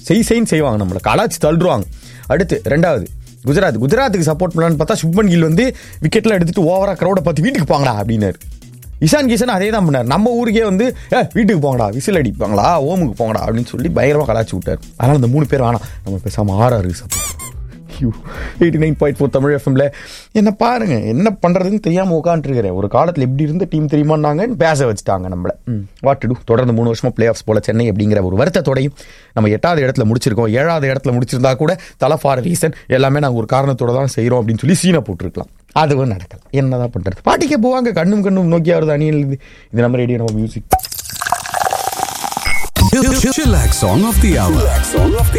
செய் செய்ன்னு செய்வாங்க நம்மளை கலாச்சி தள்ளுருவாங்க அடுத்து ரெண்டாவது குஜராத் குஜராத்துக்கு சப்போர்ட் பண்ணலான்னு பார்த்தா சுப்மன் கில் வந்து விக்கெட்லாம் எடுத்துட்டு ஓவரா க்ரௌடை பார்த்து வீட்டுக்கு போங்கடா அப்படின்னாரு இஷான் கிஷன் அதே தான் பண்ணார் நம்ம ஊருக்கே வந்து ஏ வீட்டுக்கு போங்கடா விசில் அடிப்பாங்களா ஓமுக்கு போங்கடா அப்படின்னு சொல்லி பயங்கரமாக கலாச்சி விட்டார் அதனால் அந்த மூணு பேர் வேணாம் நம்ம பேசாமல் ஆறாரு சப்போர்ட் ஐயோ eighty nine point four Tamil எஃப்எம்ல என்ன பாருங்க என்ன பண்றதுன்னு தெரியாம உட்காந்துருக்கிறேன் ஒரு காலத்துல எப்படி இருந்த டீம் தெரியுமான்னாங்க பேச வச்சுட்டாங்க நம்மள வாட் டு தொடர்ந்து மூணு வருஷமா பிளே ஆஃப்ஸ் போல சென்னை அப்படிங்கிற ஒரு வருத்தத்தோடையும் நம்ம எட்டாவது இடத்துல முடிச்சிருக்கோம் ஏழாவது இடத்துல முடிச்சிருந்தா கூட தலை ஃபார் ரீசன் எல்லாமே நாங்கள் ஒரு காரணத்தோட தான் செய்கிறோம் அப்படின்னு சொல்லி சீனை போட்டிருக்கலாம் அதுவும் நடக்கல என்னதான் பண்றது பாட்டிக்கே போவாங்க கண்ணும் கண்ணும் நோக்கியா வருது அணியில் இது இது நம்ம ரேடியோ நம்ம music Chillax song of the hour. Song of the